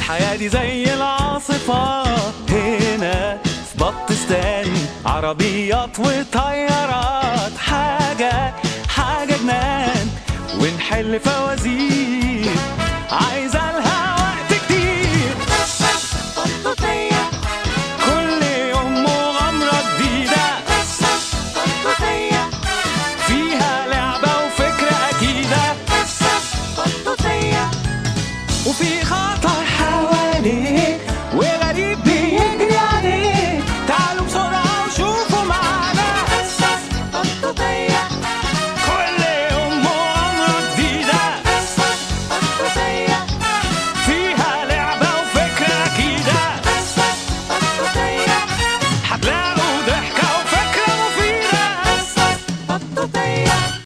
الحياة دي زي العاصفة هنا في بطستان عربيات وطيارات حاجة حاجة جنان ونحل فوازير عايزة الهوا